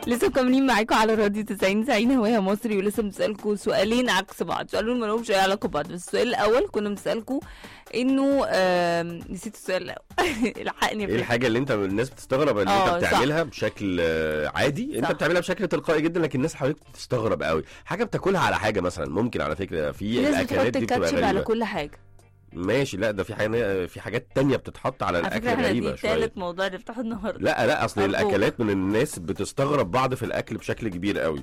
لسه مكملين معاكم على راديو 90 90 هواها مصري ولسه بنسالكم سؤالين عكس بعض سؤالين ما لهمش اي علاقه ببعض بس السؤال الاول كنا بنسالكم انه آم، نسيت السؤال الاول الحقني يا ايه فندم. الحاجه اللي انت من الناس بتستغرب ان اه، انت صح. بتعملها بشكل آه، عادي انت صح. بتعملها بشكل تلقائي جدا لكن الناس حواليك بتستغرب قوي حاجه بتاكلها على حاجه مثلا ممكن على فكره في في ناس الاكلات بتحط دي بتبقى الكاتشب على غريبه كل حاجه ماشي لا ده في حاجه في حاجات تانية بتتحط على على الاكل فكره احنا غريبه دي شويه تالت موضوع نفتحه النهارده لا لا اصل أرجوك. الاكلات من الناس بتستغرب بعض في الاكل بشكل كبير قوي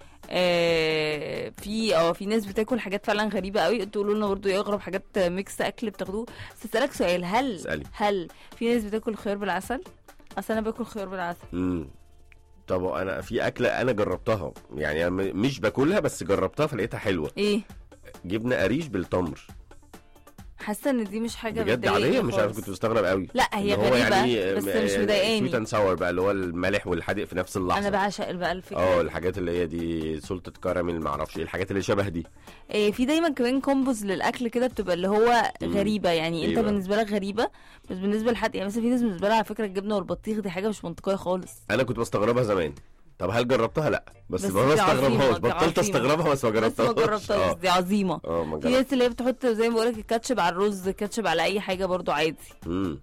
آه في اه في ناس بتاكل حاجات فعلا غريبه قوي تقولوا لنا برضه ايه اغرب حاجات ميكس اكل بتاخدوه بس اسالك سؤال هل اسألي. هل في ناس بتاكل خيار بالعسل اصل انا باكل خيار بالعسل امم طب انا في اكله انا جربتها يعني أنا م- مش باكلها بس جربتها فلقيتها حلوه ايه جبنه قريش بالتمر حاسه ان دي مش حاجه بجد بتضايقني عاديه مش عارف خالص. كنت مستغرب قوي لا هي إن هو غريبه يعني بس مش مضايقاني سويت اند ساور بقى اللي هو المالح والحادق في نفس اللحظه انا بعشق بقى الفكره اه دي. الحاجات اللي هي دي سلطه كراميل ما اعرفش ايه الحاجات اللي شبه دي إيه في دايما كمان كومبوز للاكل كده بتبقى اللي هو مم. غريبه يعني إيه انت بقى؟ بالنسبه لك غريبه بس بالنسبه لحد يعني مثلا في ناس بالنسبه لها على فكره الجبنه والبطيخ دي حاجه مش منطقيه خالص انا كنت بستغربها زمان طب هل جربتها لا بس, بس ما دي بستغربهاش عظيمة، دي بطلت عظيمة. استغربها بس ما بس ما جربتهاش جربتهاش اه دي عظيمه اه ما في جربتهاش ناس اللي هي بتحط زي ما بقولك الكاتشب على الرز كاتشب على اي حاجه برضو عادي امم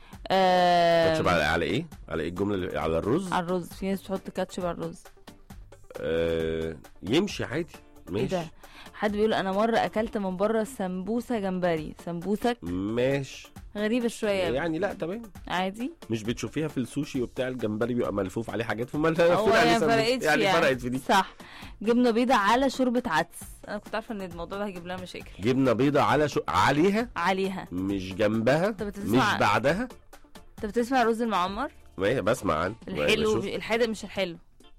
آه كاتشب على على ايه على ايه الجمله اللي على الرز على الرز في ناس بتحط كاتشب على الرز آه يمشي عادي ايه ماشي ده حد بيقول انا مره اكلت من بره سمبوسه جمبري سمبوسك ماشي غريبه شويه يعني لا تمام عادي مش بتشوفيها في السوشي وبتاع الجمبري بيبقى ملفوف عليه حاجات فما هو يعني فرقتش يعني فرقت في دي صح جبنه بيضه على شوربه عدس انا كنت عارفه ان الموضوع ده هيجيب لها مشاكل جبنه بيضه على شو... عليها عليها مش جنبها طب بتسمع- مش بعدها انت بتسمع الرز المعمر ما هي بسمع عن الحلو بشوف. الحادق مش الحلو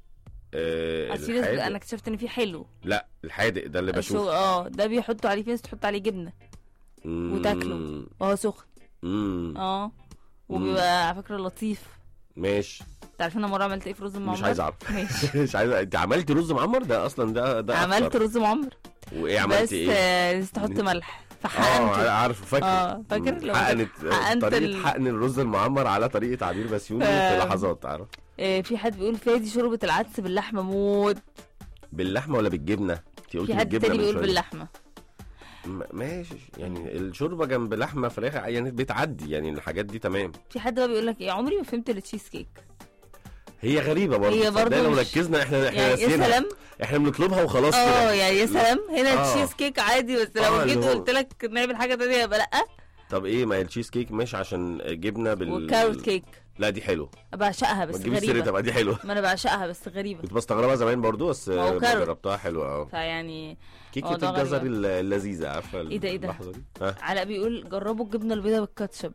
آه أصل في ناس الحادق. انا اكتشفت ان في حلو لا الحادق ده اللي شو بشوفه اه ده بيحطوا عليه في ناس تحط عليه جبنه وتاكله. مم. وهو سخن مم. اه وبيبقى على فكره لطيف ماشي انت عارفين انا مره عملت ايه في رز المعمر مش عايز اعرف ماشي مش عايز انت عملتي رز معمر ده اصلا ده ده عملت أكتر. رز معمر وايه بس عملتي ايه؟ آه، لازم تحط ملح اه فحقنته عارف فاكر اه فاكر لو حقنت حقنت طريقه ال- حقن الرز المعمر على طريقه عبير بسيوني ف- في لحظات عارف آه، في حد بيقول فادي شوربه العدس باللحمه موت باللحمه ولا بالجبنه؟ انت قلتي في حد بالجبنه تاني من بيقول شوية. باللحمه م- ماشي يعني الشوربه جنب لحمه فراخ يعني بتعدي يعني الحاجات دي تمام في حد بقى بيقول لك ايه عمري ما فهمت التشيز كيك هي غريبه برضه هي برضه تصدقي لو مش- ركزنا احنا احنا يعني يا ناسيينها سلام احنا بنطلبها وخلاص اه كده يعني يا سلام هنا آه. تشيز كيك عادي بس آه، لو اللي جيت هو- قلت لك نعمل حاجه تانية يبقى لا طب ايه ما هي التشيز كيك مش عشان جبنه بال والكاروت كيك لا دي حلوه بعشقها ما بس تجيبيش سيرتها غريبه بقى دي حلوه ما انا بعشقها بس غريبه كنت بستغربها زمان برضو بس ما هو ما كاروت. جربتها حلوه اه فيعني كيكه موضوع غريب. الجزر الل- اللذيذه عارفه إيه ده، إيه ده؟ اللحظه دي ها علاء بيقول جربوا الجبنه البيضاء بالكاتشب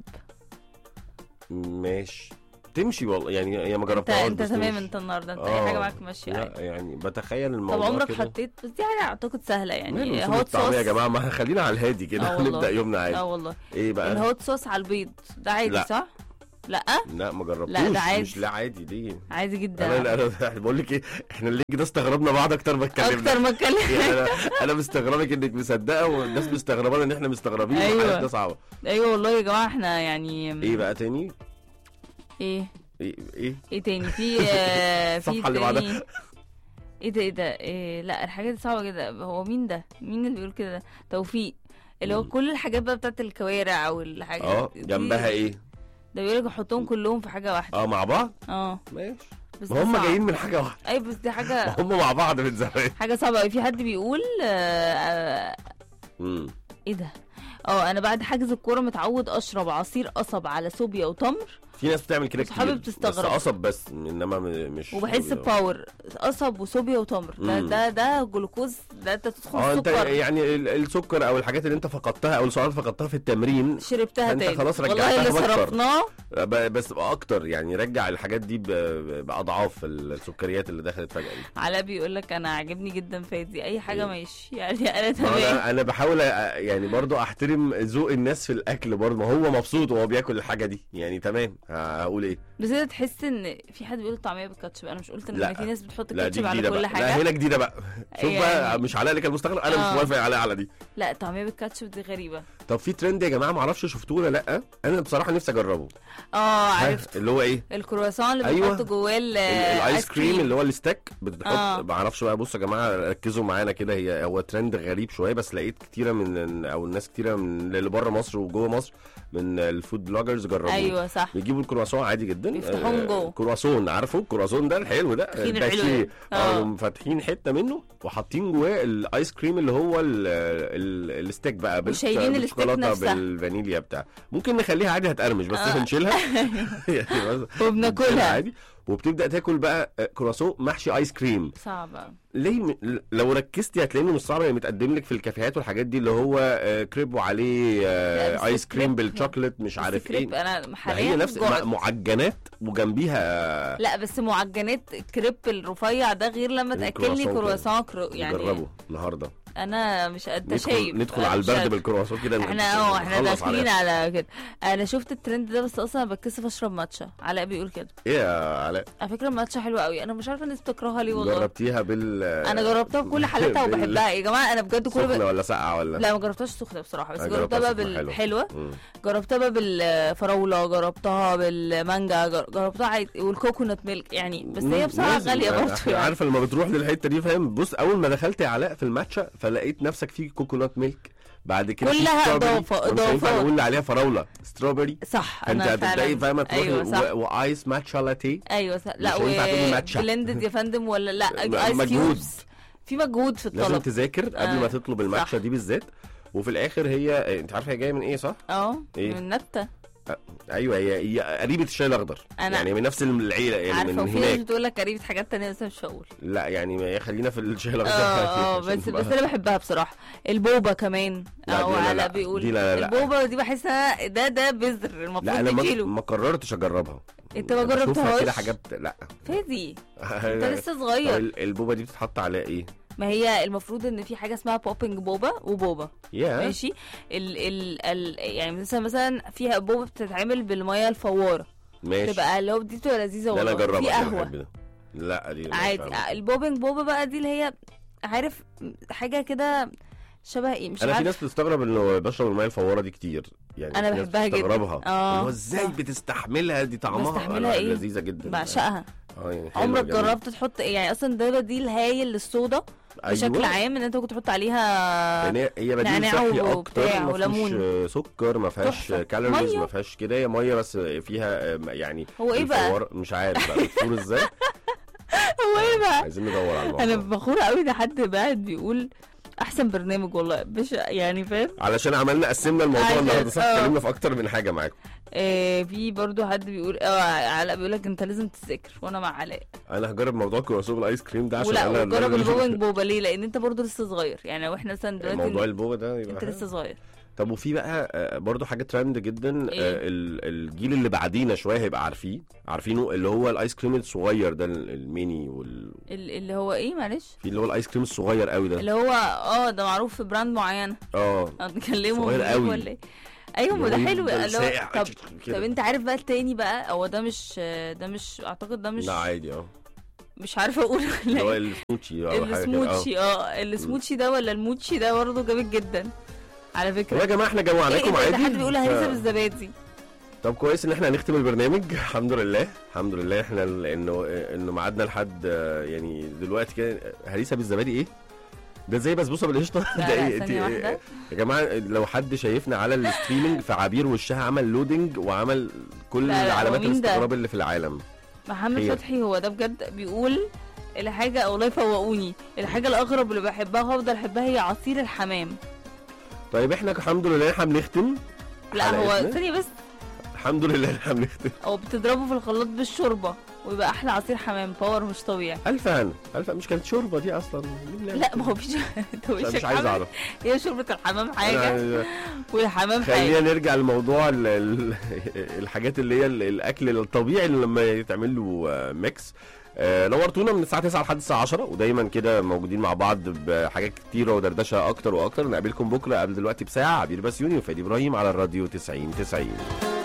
ماشي تمشي والله يعني هي ما انت جربتهاش انت بس تمام تمشي. انت النهارده انت آه. اي حاجه معاك ماشيه عادي لا يعني بتخيل الموضوع طب عمرك كده. حطيت بس دي حاجه اعتقد سهله ماله يعني رسوم هوت الطعمية صوص يا جماعه ما خلينا على الهادي آه كده والله. نبدا يومنا اه عادي والله ايه بقى الهوت صوص على البيض ده عادي لا. صح لا لا ما جربتوش لا، ده عادي. مش لا عادي دي عادي جدا انا انا أنا بقول لك ايه احنا اللي كده استغربنا بعض اكتر ما اتكلمنا اكتر ما اتكلم يعني انا انا مستغربك انك مصدقه والناس مستغربه ان احنا مستغربين أيوة. وحاجاتنا صعبه ايوه والله يا جماعه احنا يعني ايه بقى تاني ايه ايه ايه ايه تاني في آه، في الصفحة اللي تاني بعدها. ايه ده ايه ده إيه لا الحاجات دي صعبه جدا هو مين ده مين اللي بيقول كده ده توفيق اللي هو مم. كل الحاجات بقى بتاعت الكوارع والحاجات اه دي- جنبها ايه ده بيقول لك احطهم كلهم في حاجه واحده اه مع بعض اه ماشي بس ما ده هم صعب. جايين من حاجه واحده اي بس دي حاجه ما هم مع بعض من زمان حاجه صعبه قوي في حد بيقول آه آه امم ايه ده اه انا بعد حجز الكوره متعود اشرب عصير قصب على صوبيا وتمر في ناس بتعمل كده كتير صحابي بتستغرب. بس قصب بس انما م- مش وبحس بباور قصب وصوبيا وتمر ده مم. ده ده جلوكوز ده انت تدخل اه انت السكر يعني ال- السكر او الحاجات اللي انت فقدتها او السعرات اللي فقدتها في التمرين شربتها انت تاني خلاص والله رجعتها اللي أكتر. صرفناه ب- بس بقى اكتر يعني رجع الحاجات دي ب- باضعاف السكريات اللي دخلت فجاه دي علاء بيقول لك انا عاجبني جدا فادي اي حاجه إيه؟ ماشي يعني انا ما تمام انا انا بحاول أ- يعني برضو احترم ذوق الناس في الاكل برضو ما هو مبسوط وهو بياكل الحاجه دي يعني تمام ه- هقول ايه بس انت تحس ان في حد بيقول طعميه بالكاتشب انا مش قلت ان لا. في ناس بتحط لا دي كاتشب على جديده كل بقى حاجه لا هنا جديده بقى شوف يعني- بقى مش علاء اللي كان مستغرب انا آه. مش موافق على على دي لا طعميه بالكاتشب دي غريبه طب في ترند يا جماعه معرفش شفتوه ولا لا انا بصراحه نفسي اجربه اه ها، عرفت اللي هو ايه الكرواسون اللي أيوة. بيحط جواه ال- ال- الايس كريم اللي هو الستيك بتحط آه. ما اعرفش بقى بصوا يا جماعه ركزوا معانا كده هي هو ترند غريب شويه بس لقيت كتيره من او الناس كتيره من اللي بره مصر وجوه مصر من الفود بلوجرز جربوه ايوه صح بيجيبوا الكرواسون عادي جدا بيفتحوهم آه، جوه. كرواسون عارفه الكرواسون ده الحلو ده فاتحين الباتيه. الحلو ده. اه آه. فاتحين حته منه وحاطين جواه الايس كريم اللي هو ال- ال- الستيك بقى بال- وشايلين الستيك بالشوكولاته نفسها. بالفانيليا بتاع ممكن نخليها عادي هتقرمش بس آه. هنشيلها يعني بس وبناكلها عادي وبتبدا تاكل بقى آه، كرواسون محشي ايس كريم صعبة ليه م... لو ركزتي هتلاقيه إنه مش صعب يعني متقدم لك في الكافيهات والحاجات دي اللي هو آه، كريب وعليه لا، آه، بس ايس كريم الكريب- بالشوكليت مش بس عارف كريب ايه انا ما حاليا هي نفس جوعت. مع- معجنات وجنبيها لا بس معجنات الكريب الرفيع ده غير لما تاكلني الكرواسون كرواسون كرو يعني جربوا النهارده انا مش انت ندخل, شايف ندخل أنا على مش البرد قادرة. بالكرواسون كده احنا اه احنا نخلص داخلين عليها. على كده انا شفت الترند ده بس اصلا بتكسف اشرب ماتشا علاء بيقول كده ايه يا علاء على فكره الماتشا حلوه قوي انا مش عارفه الناس بتكرهها ليه والله جربتيها بال انا جربتها بكل حالاتها بال- وبحبها يا جماعه انا بجد كل سخنه ولا ساقعه ولا لا ما جربتهاش سخنه بصراحه بس أنا جربتها جربتها بقى سخنة حلوة. بالحلوه مم. جربتها بقى بالفراوله جربتها بالمانجا جر- جربتها عادي والكوكونات ميلك يعني بس هي بصراحه لازم. غاليه برضه إحنا يعني عارفه لما بتروح للحته دي فاهم بص اول ما دخلت يا علاء في الماتشا فلقيت نفسك في كوكونات ميلك بعد كده في كلها ستروبري، إضافة- ومش هينفع إضافات. نقول عليها فراوله ستروبري صح فانت انا هتبداي فعلا فاهمه تروحي ايوه صح و... وايس ماتشا لاتيه ايوه صح لا مش هينفع تقولي ماتشا. بلندد يا فندم ولا لا ايس مجهود. كيوبس في مجهود في لازم الطلب تذاكر قبل ما آه، تطلب الماتشا صح. دي بالذات وفي الاخر هي انت عارفه هي جايه من ايه صح؟ اه إيه؟ من نبته ايوه هي هي قريبه الشاي الاخضر أنا- يعني من نفس العيله يعني عارفه من وفي ناس هناك بتقول لك قريبه حاجات تانية بس مش هقول لا يعني ما- خلينا في الشاي الاخضر اه اه عشان بس تبقى- بس انا بحبها بصراحه البوبا كمان لا، او دي لا، علاء لا. بيقول دي لا، لا، لا. البوبا دي بحسها ده ده بذر لا المفروض انا ما, تجيله ما قررتش اجربها انت ما بشوفها جربتهاش؟ كده حاجات لا فادي انت لسه صغير ال- البوبا دي بتتحط عليها ايه؟ ما هي المفروض ان في حاجه اسمها بوبينج بوبا وبوبا يا ماشي ال ال ال يعني مثلا مثلا فيها بوبا بتتعمل بالميه الفواره ماشي تبقى اللي هو دي بتبقى لذيذه ده انا والله اجربها في دي قهوه بحب ده. لا دي مش عادي فاهمة. البوبينج بوبا بقى دي اللي هي عارف حاجه كده شبه ايه مش انا في عارف ناس بتستغرب انه بشرب الميه الفواره دي كتير يعني أنا في ناس بحبها جدا. بتستغربها آه، اللي هو ازاي صح. بتستحملها دي طعمها بستحملها لا، إيه؟ لذيذه جدا بعشقها اه يعني حلوة عمرك جميلة. جربت تحط ايه يعني اصلا ده بديل هايل للصودا أيوة. بشكل عام ان انت ممكن تحط عليها يعني هي بديل نعناع صحي اكتر وبتاع ما فيهوش وليمون. سكر ما فيهاش تحفة. كالوريز مية. ما فيهاش كده هي ميه بس فيها آم، يعني هو ايه بقى؟ الفوار- مش عارف بقى بتفور ازاي هو ايه بقى عايزين ندور على الموضوع انا فخوره قوي ده حد قاعد بيقول احسن برنامج والله مش يعني فاهم علشان عملنا قسمنا الموضوع عشان- النهارده صح آه. اتكلمنا في اكتر من حاجه معاكم آه في برضو حد بيقول اه علاء بيقول لك انت لازم تذاكر وانا مع علاء انا هجرب موضوع كرواسون الايس كريم ده عشان ولا انا وجرب أنا- البوبنج بوبا ليه لان انت برضو لسه صغير يعني لو احنا مثلا موضوع دلوقتي البوبا ده يبقى انت حلو. لسه صغير طب وفي بقى آه، برضو حاجه ترند جدا آه، إيه؟ ال- الجيل اللي بعدينا شويه هيبقى عارفيه عارفينه اللي هو الايس كريم الصغير ده ال- الميني وال... ال- اللي هو ايه معلش في اللي هو الايس كريم الصغير قوي ده اللي هو اه ده معروف في براند معينه اه هنكلمه صغير ونجيب قوي. ولا ايه ايوه ما ده اللي هو حلو يفضل اللي هو ساقع طب كده. طب انت عارف بقى التاني بقى هو ده مش ده مش اعتقد ده مش لا عادي اه مش عارفه اقول اللي هو ولا السموتشي اه حاجه كده اه السموتشي اه السموتشي ده ولا الموتشي ده برضه جامد جدا على فكره طب يا جماعه احنا ايه جوعناكم ده, عادي ده حد بيقول ف- هريسه بالزبادي طب كويس ان احنا هنختم البرنامج الحمد لله الحمد لله احنا ال- انه انه ميعادنا لحد آه، يعني دلوقتي كده هريسه بالزبادي ايه؟ ده زي بسبوسه بالقشطه لا، ده لا، ايه ثانية انت- واحدة. يا جماعه لو حد شايفنا على الستريمنج فعبير وشها عمل لودنج وعمل كل لا، لا، هو علامات مين ده؟ الاستغراب اللي في العالم محمد هي. فتحي هو ده بجد بيقول الحاجة والله يفوقوني الحاجة الأغرب اللي بحبها وأفضل أحبها هي عصير الحمام طيب احنا الحمد لله احنا بنختم لا هو حلقتنا. ثانية بس الحمد لله احنا بنختم هو بتضربه في الخلاط بالشوربة ويبقى أحلى عصير حمام باور مش طبيعي الف هنا الف مش كانت شوربه دي اصلا ليه لا ما هو فيش انت مش, وشك مش عايز عامل- اعرف هي شوربة الحمام أنا- حاجة والحمام خلينا حاجة نرجع لموضوع ال- ال- الحاجات اللي هي ال- الاكل الطبيعي اللي لما يتعمل له آه، ميكس آه، نورتونا من الساعه 9 لحد الساعه 10 ودايما كده موجودين مع بعض بحاجات كتيره ودردشه اكتر واكتر نقابلكم بكره قبل دلوقتي بساعه عبير بسيوني وفادي ابراهيم على الراديو 90 90